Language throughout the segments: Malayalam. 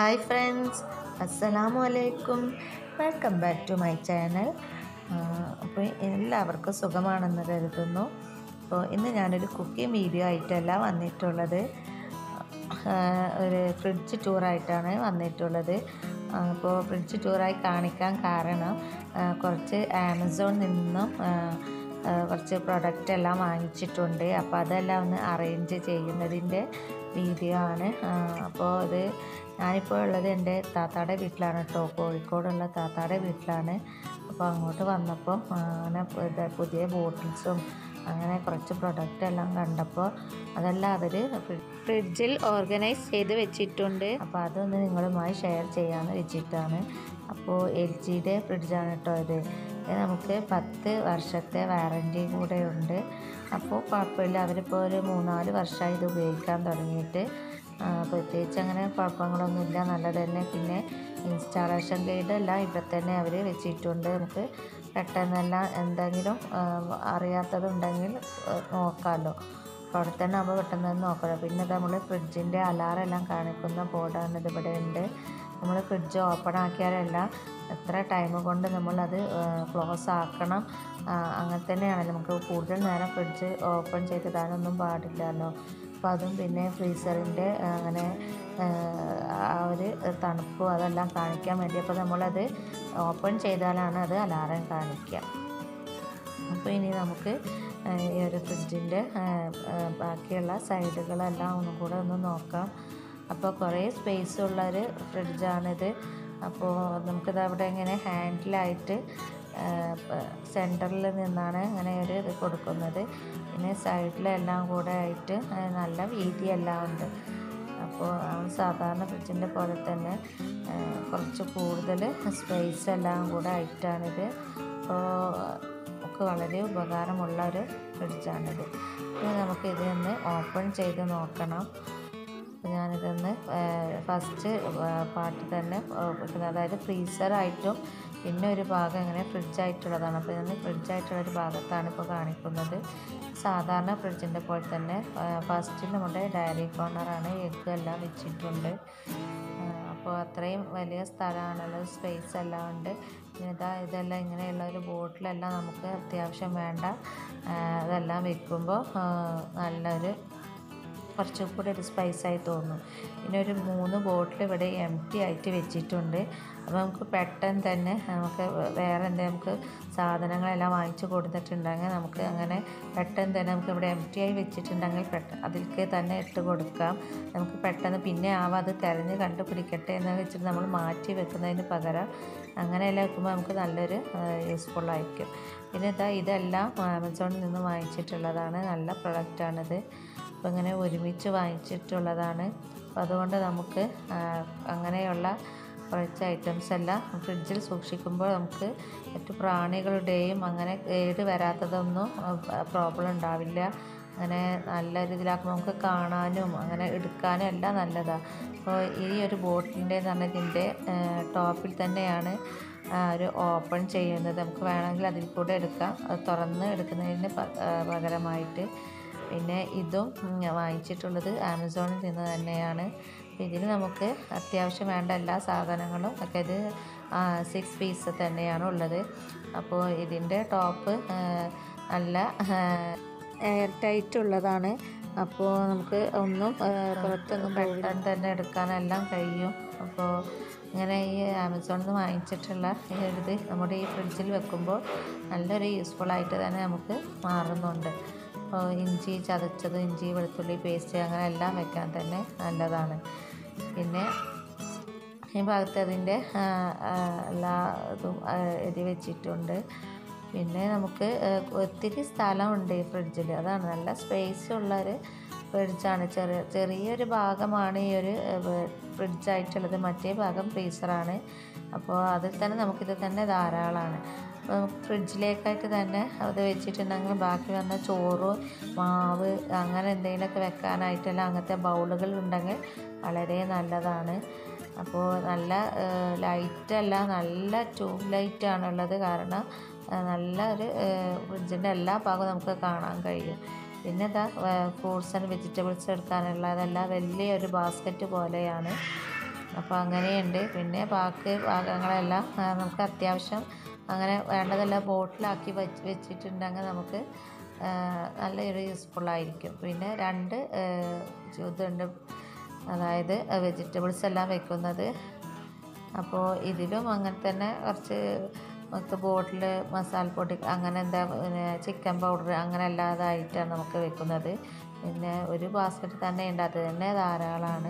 ഹായ് ഫ്രണ്ട്സ് അസ്സലാമു അലൈക്കും welcome back to my channel അപ്പോൾ എല്ലാവർക്കും സുഖമാണെന്ന് കരുതുന്നു അപ്പോൾ ഇന്ന് ഞാനൊരു കുക്കിംഗ് വീഡിയോ ആയിട്ടല്ല വന്നിട്ടുള്ളത് ആഹ് ഒരു ഫ്രിഡ്ജ് ടൂറായിട്ടാണ് വന്നിട്ടുള്ളത് അപ്പോൾ ഫ്രിഡ്ജ് ടൂറായി കാണിക്കാൻ കാരണം ആഹ് കുറച്ച് ആമസോണിൽ നിന്നും ആഹ് ആഹ് കുറച്ച് പ്രൊഡക്റ്റ് എല്ലാം വാങ്ങിച്ചിട്ടുണ്ട് അപ്പോൾ അതെല്ലാം ഒന്ന് അറേഞ്ച് ചെയ്യുന്നതിൻ്റെ വീഡിയോ ആണ് ആഹ് അപ്പോൾ ഇത് ഞാനിപ്പോൾ ഉള്ളത് എൻ്റെ താത്താടെ വീട്ടിലാണ് കേട്ടോ കോഴിക്കോടുള്ള താത്താടെ വീട്ടിലാണ് അപ്പോൾ അങ്ങോട്ട് വന്നപ്പോൾ അങ്ങനെ ഇത് പുതിയ ബോട്ടിൽസും അങ്ങനെ കുറച്ച് പ്രൊഡക്റ്റ് എല്ലാം കണ്ടപ്പോൾ അതെല്ലാം അവർ ഫ്രിഡ്ജിൽ ഓർഗനൈസ് ചെയ്ത് വെച്ചിട്ടുണ്ട് അപ്പോൾ അതൊന്ന് നിങ്ങളുമായി ഷെയർ ചെയ്യാമെന്ന് വെച്ചിട്ടാണ് അപ്പോൾ എൽ ജിയുടെ ഫ്രിഡ്ജാണ് കേട്ടോ ഇത് ഇത് നമുക്ക് പത്ത് വർഷത്തെ വാറൻറ്റി കൂടെ ഉണ്ട് അപ്പോൾ കുഴപ്പമില്ല അവരിപ്പോൾ ഒരു മൂന്നാല് വർഷമായി ഇത് ഉപയോഗിക്കാൻ തുടങ്ങിയിട്ട് ആ, പ്രത്യേകിച്ച് അങ്ങനെ കുഴപ്പങ്ങളൊന്നുമില്ല നല്ലത് തന്നെ പിന്നെ ഇൻസ്റ്റാളേഷൻ ഗൈഡ് എല്ലാം ഇവിടെ തന്നെ അവർ വെച്ചിട്ടുണ്ട് നമുക്ക് പെട്ടെന്നെല്ലാം എന്തെങ്കിലും ആ, അറിയാത്തതുണ്ടെങ്കിൽ ആ, നോക്കാമല്ലോ അപ്പോൾ അവിടെ തന്നെ നമ്മൾ പെട്ടെന്ന് തന്നെ നോക്കണം പിന്നെ നമ്മൾ ഫ്രിഡ്ജിൻ്റെ അലാറം എല്ലാം കാണിക്കുന്ന ബോർഡാണ് ഇത് ഇവിടെ ഉണ്ട് നമ്മൾ ഫ്രിഡ്ജ് ഓപ്പൺ ആക്കിയാലെല്ലാം എത്ര ടൈം കൊണ്ട് നമ്മളത് ക്ലോസ് ആക്കണം ആ, അങ്ങനെ തന്നെയാണല്ലോ നമുക്ക് കൂടുതൽ നേരം ഫ്രിഡ്ജ് ഓപ്പൺ ചെയ്തിടാനൊന്നും പാടില്ലല്ലോ അപ്പോൾ അതും പിന്നെ ഫ്രീസറിൻ്റെ അങ്ങനെ ആ ഒരു തണുപ്പും അതെല്ലാം കാണിക്കാൻ വേണ്ടി അപ്പോൾ നമ്മളത് ഓപ്പൺ ചെയ്താലാണ് അത് അലാറം കാണിക്കുക അപ്പോൾ ഇനി നമുക്ക് ആ, ഈ ഒരു ഫ്രിഡ്ജിൻ്റെ ബാക്കിയുള്ള സൈഡുകളെല്ലാം ഒന്നും കൂടെ ഒന്ന് നോക്കാം അപ്പോൾ കുറേ സ്പേസ് ഉള്ളൊരു ഫ്രിഡ്ജാണിത് അപ്പോൾ നമുക്കിത് അവിടെ ഇങ്ങനെ ഹാൻഡിലായിട്ട് സെൻറ്ററിൽ നിന്നാണ് അങ്ങനെ ഒരു ഇത് കൊടുക്കുന്നത് പിന്നെ സൈഡിലെല്ലാം കൂടെ ആയിട്ട് ആ, നല്ല വീതിയെല്ലാം ഉണ്ട് അപ്പോൾ നമ്മൾ സാധാരണ ഫ്രിഡ്ജിൻ്റെ പോലെ തന്നെ ആ, കുറച്ച് കൂടുതൽ സ്പേസ് എല്ലാം കൂടെ ആയിട്ടാണിത് അപ്പോൾ നമുക്ക് വളരെ ഉപകാരമുള്ള ഒരു ഫ്രിഡ്ജാണിത് ഇനി നമുക്ക് ഇതൊന്ന് ഓപ്പൺ ചെയ്ത് നോക്കണം അപ്പോൾ ഞാനിതൊന്ന് ഫസ്റ്റ് പാർട്ട് തന്നെ വെക്കുന്നത് അതായത് ഫ്രീസറായിട്ടും പിന്നെ ഒരു ഭാഗം ഇങ്ങനെ ഫ്രിഡ്ജായിട്ടുള്ളതാണ് അപ്പോൾ ഞാൻ ഫ്രിഡ്ജായിട്ടുള്ളൊരു ഭാഗത്താണ് ഇപ്പോൾ കാണിക്കുന്നത് സാധാരണ ഫ്രിഡ്ജിൻ്റെ പോലെ തന്നെ ഫസ്റ്റ് നമ്മുടെ ഡയറി കോർണറാണ് എഗ്ഗ് എല്ലാം വെച്ചിട്ടുണ്ട് അപ്പോൾ അത്രയും വലിയ സ്ഥലമാണുള്ളത് സ്പേസ് എല്ലാം ഉണ്ട് പിന്നെ ഇതാ ഇതെല്ലാം ഇങ്ങനെയുള്ള ഒരു ബോട്ടിലെല്ലാം നമുക്ക് അത്യാവശ്യം വേണ്ട ആ, ഇതെല്ലാം വെക്കുമ്പോൾ ആ, നല്ലൊരു കുറച്ചും കൂടി ഒരു സ്പൈസായി തോന്നും പിന്നെ ഒരു മൂന്ന് ബോട്ടിൽ ഇവിടെ എം ടി ആയിട്ട് വെച്ചിട്ടുണ്ട് അപ്പോൾ നമുക്ക് പെട്ടെന്ന് തന്നെ നമുക്ക് വേറെ എന്തെങ്കിലും നമുക്ക് സാധനങ്ങളെല്ലാം വാങ്ങിച്ചു കൊടുത്തിട്ടുണ്ടെങ്കിൽ നമുക്ക് അങ്ങനെ പെട്ടെന്ന് തന്നെ നമുക്ക് ഇവിടെ എം ടി ആയി വെച്ചിട്ടുണ്ടെങ്കിൽ പെട്ടെന്ന് അതിലേക്ക് തന്നെ ഇട്ട് കൊടുക്കാം നമുക്ക് പെട്ടെന്ന് പിന്നെ ആവാം അത് തിരഞ്ഞ് കണ്ടുപിടിക്കട്ടെ എന്ന് വെച്ചിട്ട് നമ്മൾ മാറ്റി വെക്കുന്നതിന് പകരം അങ്ങനെയെല്ലാം വെക്കുമ്പോൾ നമുക്ക് നല്ലൊരു യൂസ്ഫുൾ ആയിരിക്കും പിന്നെ ഇതാ ഇതെല്ലാം ആമസോണിൽ നിന്ന് വാങ്ങിച്ചിട്ടുള്ളതാണ് നല്ല പ്രൊഡക്റ്റാണിത് അപ്പോൾ ഇങ്ങനെ ഒരുമിച്ച് വാങ്ങിച്ചിട്ടുള്ളതാണ് അപ്പോൾ അതുകൊണ്ട് നമുക്ക് ആ, അങ്ങനെയുള്ള കുറച്ച് ഐറ്റംസ് എല്ലാം ഫ്രിഡ്ജിൽ സൂക്ഷിക്കുമ്പോൾ നമുക്ക് മറ്റു പ്രാണികളുടെയും അങ്ങനെ കേട് വരാത്തതൊന്നും പ്രോബ്ലം ഉണ്ടാവില്ല അങ്ങനെ നല്ല രീതിയിലാക്കുമ്പോൾ നമുക്ക് കാണാനും അങ്ങനെ എടുക്കാനും എല്ലാം നല്ലതാണ് അപ്പോൾ ഈ ഒരു ബോട്ടിൻ്റെ എന്ന് പറഞ്ഞാൽ ഇതിൻ്റെ ടോപ്പിൽ തന്നെയാണ് ആ, ഒരു ഓപ്പൺ ചെയ്യുന്നത് നമുക്ക് വേണമെങ്കിൽ അതിൽ കൂടെ എടുക്കാം അത് തുറന്ന് എടുക്കുന്നതിന് പ- ആ, പകരമായിട്ട് പിന്നെ ഇതും ഉം, വാങ്ങിച്ചിട്ടുള്ളത് ആമസോണിൽ നിന്ന് തന്നെയാണ് ഇതിൽ നമുക്ക് അത്യാവശ്യം വേണ്ട എല്ലാ സാധനങ്ങളും ഒക്കെ ഇത് സിക്സ് പീസ് തന്നെയാണ് ഉള്ളത് അപ്പോൾ ഇതിൻ്റെ ടോപ്പ് നല്ല എയർ ടൈറ്റ് ഉള്ളതാണ് അപ്പോൾ നമുക്ക് ഒന്നും ആ, പുറത്തൊന്നും പെട്ടെന്ന് തന്നെ എടുക്കാനെല്ലാം കഴിയും അപ്പോൾ ഇങ്ങനെ ഈ ആമസോണിൽ നിന്ന് വാങ്ങിച്ചിട്ടുള്ള ഈ ഒരു ഇത് നമ്മുടെ ഈ ഫ്രിഡ്ജിൽ വെക്കുമ്പോൾ നല്ലൊരു യൂസ്ഫുൾ ആയിട്ട് തന്നെ നമുക്ക് മാറുന്നുണ്ട് അപ്പോൾ ഇഞ്ചി ചതച്ചത് ഇഞ്ചി വെളുത്തുള്ളി പേസ്റ്റ് അങ്ങനെ എല്ലാം വെക്കാൻ തന്നെ നല്ലതാണ് പിന്നെ ഈ ഭാഗത്ത് അതിൻ്റെ ആ, ആ, എല്ലാ ഇതും ആ, എഴുതി വെച്ചിട്ടുണ്ട് പിന്നെ നമുക്ക് ആ, ഒത്തിരി സ്ഥലമുണ്ട് ഈ ഫ്രിഡ്ജിൽ അതാണ് നല്ല സ്പേസ് ഉള്ളൊരു ഫ്രിഡ്ജാണ് ചെറിയ ചെറിയൊരു ഭാഗമാണ് ഈ ഒരു ഫ്രിഡ്ജായിട്ടുള്ളത് മറ്റേ ഭാഗം ഫ്രീസറാണ് അപ്പോൾ അതിൽ തന്നെ നമുക്കിത് തന്നെ ധാരാളമാണ് അപ്പോൾ നമുക്ക് ഫ്രിഡ്ജിലേക്കായിട്ട് തന്നെ അത് വെച്ചിട്ടുണ്ടെങ്കിൽ ബാക്കി വന്ന ചോറ് മാവ് അങ്ങനെ എന്തെങ്കിലുമൊക്കെ വെക്കാനായിട്ടെല്ലാം അങ്ങനത്തെ ബൗളുകൾ ഉണ്ടെങ്കിൽ വളരെ നല്ലതാണ് അപ്പോൾ നല്ല ലൈറ്റല്ല നല്ല ട്യൂബ് ലൈറ്റാണുള്ളത് കാരണം ആ, നല്ല ഒരു ഫ്രിഡ്ജിൻ്റെ എല്ലാ ഭാഗവും നമുക്ക് കാണാൻ കഴിയും പിന്നെ ഇതാ ഫ്രൂട്ട്സ് ആൻഡ് വെജിറ്റബിൾസ് എടുക്കാനുള്ള അതെല്ലാം വലിയൊരു ബാസ്ക്കറ്റ് പോലെയാണ് അപ്പോൾ അങ്ങനെയുണ്ട് പിന്നെ ബാക്കി ഭാഗങ്ങളെല്ലാം ആ, നമുക്ക് അത്യാവശ്യം അങ്ങനെ വേണ്ടതെല്ലാം ബോട്ടിലാക്കി വെച്ച് വെച്ചിട്ടുണ്ടെങ്കിൽ നമുക്ക് ആ, നല്ലൊരു യൂസ്ഫുള്ളായിരിക്കും പിന്നെ രണ്ട് ആ, ഇതുണ്ട് അതായത് വെജിറ്റബിൾസ് എല്ലാം വെക്കുന്നത് അപ്പോൾ ഇതിലും അങ്ങനെ തന്നെ കുറച്ച് നമുക്ക് ബോട്ടിൽ മസാലപ്പൊടി അങ്ങനെ എന്താ പിന്നെ ചിക്കൻ പൗഡർ അങ്ങനെ അല്ലാതായിട്ടാണ് നമുക്ക് വെക്കുന്നത് പിന്നെ ഒരു ബാസ്ക്കറ്റ് തന്നെ ഉണ്ട് അത് തന്നെ ധാരാളമാണ്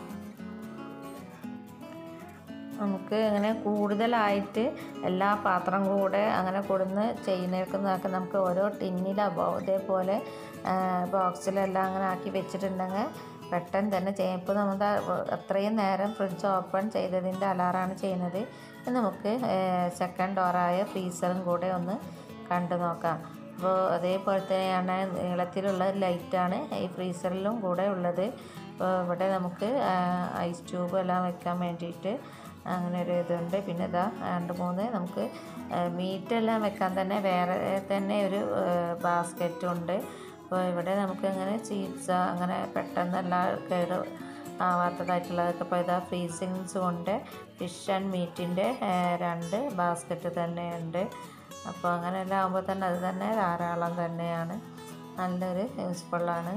നമുക്ക് അങ്ങനെ കൂടുതലായിട്ട് എല്ലാ പാത്രം കൂടെ അങ്ങനെ കൊടുന്ന് ചെയ്യുന്നേക്കുന്നതൊക്കെ നമുക്ക് ഓരോ ടിന്നിലോ ഇതേപോലെ ബോക്സിലെല്ലാം അങ്ങനെ ആക്കി വെച്ചിട്ടുണ്ടെങ്കിൽ പെട്ടെന്ന് തന്നെ ചെയ്യും ഇപ്പോൾ നമ്മൾ അത്രയും നേരം ഫ്രിഡ്ജ് ഓപ്പൺ ചെയ്തതിൻ്റെ അലാറാണ് ചെയ്യുന്നത് ഇനി നമുക്ക് സെക്കൻഡ് ഡോറായ ഫ്രീസറും കൂടെ ഒന്ന് കണ്ടു നോക്കാം അപ്പോൾ അതേപോലെ തന്നെയാണ് നീളത്തിലുള്ള ലൈറ്റാണ് ഈ ഫ്രീസറിലും കൂടെ ഉള്ളത് അപ്പോൾ ഇവിടെ നമുക്ക് ഐസ് ട്യൂബ് എല്ലാം വെക്കാൻ വേണ്ടിയിട്ട് അങ്ങനെ ഒരു ഇതുണ്ട് പിന്നെ ഇതാ രണ്ട് മൂന്ന് നമുക്ക് മീറ്റ് എല്ലാം വെക്കാൻ തന്നെ വേറെ തന്നെ ഒരു ബാസ്ക്കറ്റും ഉണ്ട് അപ്പോൾ ഇവിടെ നമുക്ക് അങ്ങനെ ചീപ്സ് അങ്ങനെ പെട്ടെന്ന് എല്ലാ കേട് ആവാത്തതായിട്ടുള്ളതൊക്കെ ഇപ്പോൾ ഇതാ ഫ്രീസിങ്സ് കൊണ്ട് ഫിഷ് ആൻഡ് മീറ്റിൻ്റെ രണ്ട് ബാസ്ക്കറ്റ് തന്നെയുണ്ട് അപ്പോൾ അങ്ങനെയെല്ലാം ആകുമ്പോൾ തന്നെ അത് തന്നെ ധാരാളം തന്നെയാണ് നല്ലൊരു യൂസ്ഫുള്ളാണ്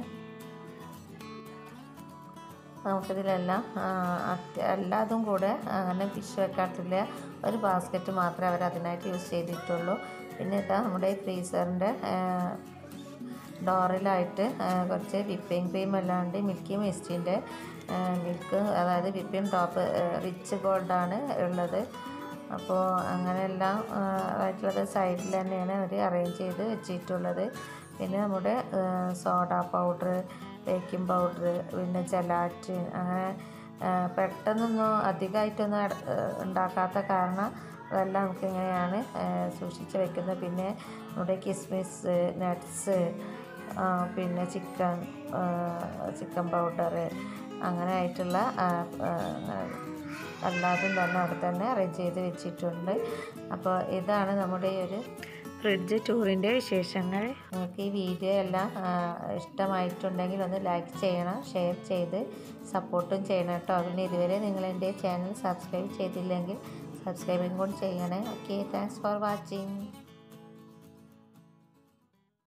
നമുക്കിതിലെല്ലാം ആ, അത്യ- എല്ലാതും കൂടെ അങ്ങനെ ഫിഷ് വെക്കാത്തില്ല ഒരു ബാസ്ക്കറ്റ് മാത്രമേ അവർ അതിനായിട്ട് യൂസ് ചെയ്തിട്ടുള്ളൂ പിന്നെ ഇതാ നമ്മുടെ ഈ ഫ്രീസറിൻ്റെ ഡോറിലായിട്ട് ആ, കുറച്ച് വിപ്പിംഗ് ക്രീം അല്ലാണ്ട് മിൽക്കി മിസ്റ്റിൻ്റെ മിൽക്ക് അതായത് വിപ്പിംഗ് ടോപ്പ് റിച്ച് ഗോൾഡാണ് ഉള്ളത് അപ്പോൾ അങ്ങനെയെല്ലാം ആ, ആയിട്ടുള്ളത് സൈഡിൽ തന്നെയാണ് അവർ അറേഞ്ച് ചെയ്ത് വെച്ചിട്ടുള്ളത് പിന്നെ നമ്മുടെ സോഡ പൗഡർ ബേക്കിംഗ് പൗഡർ പിന്നെ ജലാറ്റിൻ അങ്ങനെ ആ, പെട്ടെന്നൊന്നും അധികമായിട്ടൊന്നും അട- ആ, ഉണ്ടാക്കാത്ത കാരണം അതെല്ലാം നമുക്ക് ഇങ്ങനെയാണ് ആ, സൂക്ഷിച്ച് വെക്കുന്നത് പിന്നെ നമ്മുടെ കിസ്മിസ് നട്ട്സ് പിന്നെ ചിക്കൻ ചിക്കൻ പൗഡർ അങ്ങനെ ആയിട്ടുള്ള ആ, ആ, എല്ലാതും തന്നെ അവിടെ തന്നെ അറേഞ്ച് ചെയ്ത് വെച്ചിട്ടുണ്ട് അപ്പോൾ ഇതാണ് നമ്മുടെ ഈ ഒരു ഫ്രിഡ്ജ് ടൂറിൻ്റെ വിശേഷങ്ങൾ നിങ്ങൾക്ക് ഈ വീഡിയോ എല്ലാം ആ, ഇഷ്ടമായിട്ടുണ്ടെങ്കിൽ ഒന്ന് ലൈക്ക് ചെയ്യണം ഷെയർ ചെയ്ത് സപ്പോർട്ടും ചെയ്യണം കേട്ടോ പിന്നെ ഇതുവരെ നിങ്ങൾ എൻ്റെ ചാനൽ സബ്സ്ക്രൈബ് ചെയ്തില്ലെങ്കിൽ സബ്സ്ക്രൈബും കൂടി ചെയ്യണേ ഓക്കെ താങ്ക്സ് ഫോർ വാച്ചിങ്